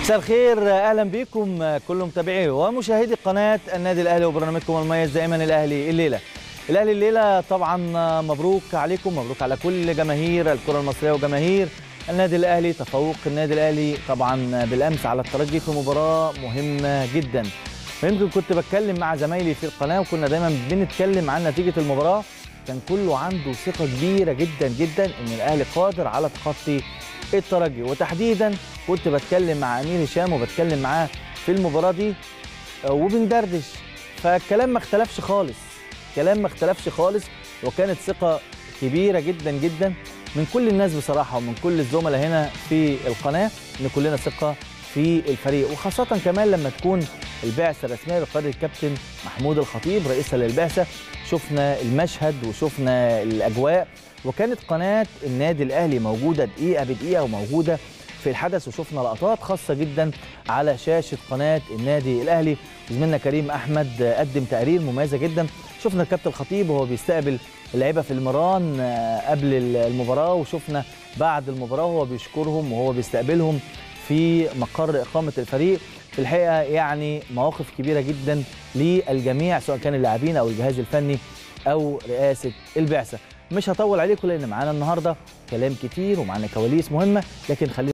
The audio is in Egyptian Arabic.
مساء الخير اهلا بكم كل متابعي ومشاهدي قناه النادي الاهلي وبرنامجكم المميز دائما الاهلي الليله. الاهلي الليله طبعا مبروك عليكم مبروك على كل جماهير الكره المصريه وجماهير النادي الاهلي تفوق النادي الاهلي طبعا بالامس على الترجي في مباراه مهمه جدا. ويمكن كنت بتكلم مع زمايلي في القناه وكنا دايما بنتكلم عن نتيجه المباراه كان كله عنده ثقه كبيره جدا جدا ان الاهلي قادر على تخطي الترجي وتحديدا كنت بتكلم مع امير هشام وبتكلم معاه في المباراه دي وبندردش فالكلام ما اختلفش خالص كلام ما اختلفش خالص وكانت ثقه كبيره جدا جدا من كل الناس بصراحه ومن كل الزملاء هنا في القناه ان كلنا ثقه في الفريق وخاصه كمان لما تكون البعثه الرسميه بقياده الكابتن محمود الخطيب رئيسا للبعثه شفنا المشهد وشفنا الاجواء وكانت قناه النادي الاهلي موجوده دقيقه بدقيقه وموجوده في الحدث وشفنا لقطات خاصه جدا على شاشه قناه النادي الاهلي زميلنا كريم احمد قدم تقارير مميزه جدا شفنا الكابتن الخطيب وهو بيستقبل اللعيبه في المران قبل المباراه وشفنا بعد المباراه وهو بيشكرهم وهو بيستقبلهم في مقر اقامه الفريق في الحقيقه يعني مواقف كبيره جدا للجميع سواء كان اللاعبين او الجهاز الفني او رئاسه البعثه مش هطول عليكم لان معانا النهارده كلام كتير ومعانا كواليس مهمه لكن خلينا